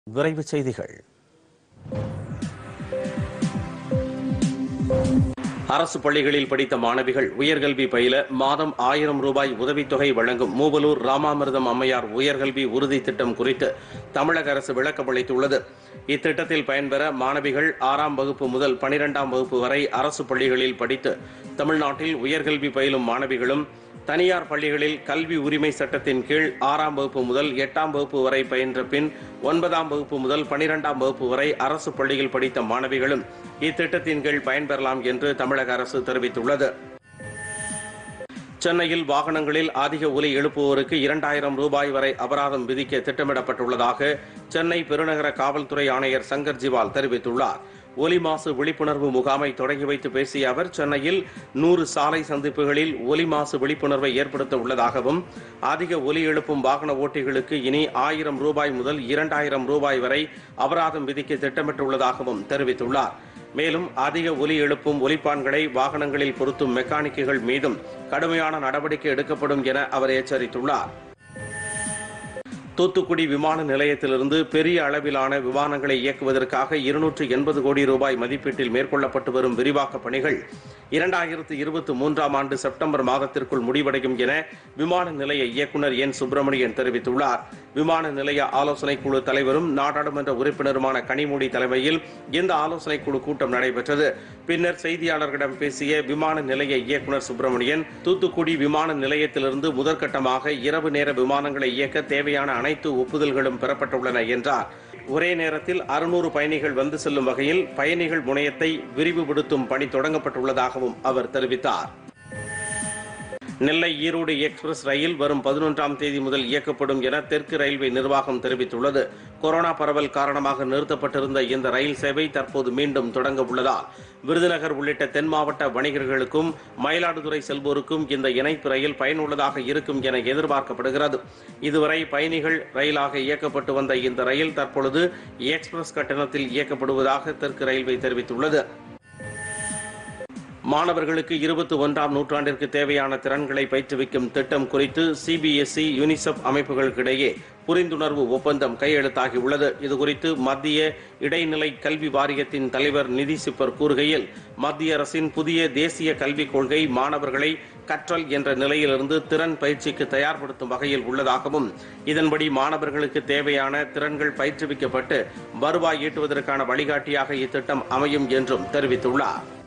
விரைவுச் செய்திகள் அரசு பள்ளிகளில் படித்த மாணவிகள் உயர்கல்வி பயில மாதம் ஆயிரம் ரூபாய் உதவித்தொகை வழங்கும் மூவலூர் ராமாமிர்தம் அம்மையார் உயர்கல்வி உறுதி திட்டம் குறித்து தமிழக அரசு விளக்கம் அளித்துள்ளது இத்திட்டத்தில் பயன்பெற மாணவிகள் ஆறாம் வகுப்பு முதல் பனிரெண்டாம் வகுப்பு வரை அரசு பள்ளிகளில் படித்து தமிழ்நாட்டில் உயர்கல்வி பயிலும் மாணவிகளும் தனியார் பள்ளிகளில் கல்வி உரிமை சட்டத்தின் கீழ் ஆறாம் வகுப்பு முதல் எட்டாம் வகுப்பு வரை பயின்ற பின் ஒன்பதாம் வகுப்பு முதல் பனிரெண்டாம் வகுப்பு வரை அரசு பள்ளியில் படித்த மாணவிகளும் இத்திட்டத்தின் கீழ் பயன்பெறலாம் என்று தமிழக அரசு தெரிவித்துள்ளது சென்னையில் வாகனங்களில் அதிக ஒலி எழுப்புவோருக்கு இரண்டாயிரம் ரூபாய் வரை அபராதம் விதிக்க திட்டமிடப்பட்டுள்ளதாக சென்னை பெருநகர காவல்துறை ஆணையர் சங்கர் ஜிவால் தெரிவித்துள்ளார் ஒலி மாசு விழிப்புணர்வு முகாமை தொடங்கி வைத்து பேசிய அவர் சென்னையில் நூறு சாலை சந்திப்புகளில் ஒலி மாசு விழிப்புணர்வை ஏற்படுத்த உள்ளதாகவும் அதிக ஒலி எழுப்பும் வாகன ஓட்டிகளுக்கு இனி ஆயிரம் ரூபாய் முதல் இரண்டாயிரம் ரூபாய் வரை அபராதம் விதிக்க திட்டமிட்டுள்ளதாகவும் தெரிவித்துள்ளார் மேலும் அதிக ஒலி எழுப்பும் ஒலிப்பான்களை வாகனங்களில் பொருத்தும் மெக்கானிக்குகள் மீதும் கடுமையான நடவடிக்கை எடுக்கப்படும் என அவர் எச்சரித்துள்ளார் தூத்துக்குடி விமான நிலையத்திலிருந்து பெரிய அளவிலான விமானங்களை இயக்குவதற்காக இருநூற்று எண்பது கோடி ரூபாய் மதிப்பீட்டில் மேற்கொள்ளப்பட்டு வரும் விரிவாக்க பணிகள் இரண்டாயிரத்து இருபத்தி மூன்றாம் ஆண்டு செப்டம்பர் மாதத்திற்குள் முடிவடையும் என விமான நிலைய இயக்குநர் என் சுப்பிரமணியன் தெரிவித்துள்ளார் விமான நிலைய ஆலோசனைக் குழு தலைவரும் நாடாளுமன்ற உறுப்பினருமான கனிமொழி தலைமையில் இந்த ஆலோசனைக் குழு கூட்டம் நடைபெற்றது பின்னர் செய்தியாளர்களிடம் பேசிய விமான நிலைய இயக்குநர் சுப்பிரமணியன் தூத்துக்குடி விமான நிலையத்திலிருந்து முதற்கட்டமாக இரவு நேர விமானங்களை இயக்க தேவையான அனைத்து ஒப்புதல்களும் பெறப்பட்டுள்ளன என்றார் ஒரே நேரத்தில் அறுநூறு பயணிகள் வந்து செல்லும் வகையில் பயணிகள் முனையத்தை விரிவுபடுத்தும் பணி தொடங்கப்பட்டுள்ளதாகவும் அவர் தெரிவித்தார் நெல்லை ஈரோடு எக்ஸ்பிரஸ் ரயில் வரும் பதினொன்றாம் தேதி முதல் இயக்கப்படும் என தெற்கு ரயில்வே நிர்வாகம் தெரிவித்துள்ளது கொரோனா பரவல் காரணமாக நிறுத்தப்பட்டிருந்த இந்த ரயில் சேவை தற்போது மீண்டும் தொடங்க உள்ளதால் விருதுநகர் உள்ளிட்ட தென் மாவட்ட வணிகர்களுக்கும் மயிலாடுதுறை செல்வோருக்கும் இந்த இணைப்பு ரயில் பயனுள்ளதாக இருக்கும் என எதிர்பார்க்கப்படுகிறது இதுவரை பயணிகள் ரயிலாக இயக்கப்பட்டு வந்த இந்த ரயில் தற்பொழுது எக்ஸ்பிரஸ் கட்டணத்தில் இயக்கப்படுவதாக தெற்கு ரயில்வே தெரிவித்துள்ளது மாணவர்களுக்கு இருபத்தி ஒன்றாம் நூற்றாண்டிற்கு தேவையான திறன்களை பயிற்றுவிக்கும் திட்டம் குறித்து சிபிஎஸ்இ யூனிசெஃப் அமைப்புகளுக்கிடையே புரிந்துணர்வு ஒப்பந்தம் கையெழுத்தாகியுள்ளது இதுகுறித்து மத்திய இடைநிலை கல்வி வாரியத்தின் தலைவர் நிதி சிப்பர் கூறுகையில் மத்திய அரசின் புதிய தேசிய கல்விக் கொள்கை மாணவர்களை கற்றல் என்ற நிலையிலிருந்து திறன் பயிற்சிக்கு தயார்படுத்தும் வகையில் உள்ளதாகவும் இதன்படி மாணவர்களுக்கு தேவையான திறன்கள் பயிற்றுவிக்கப்பட்டு வருவாய் ஈட்டுவதற்கான வழிகாட்டியாக இத்திட்டம் அமையும் என்றும் தெரிவித்துள்ளார்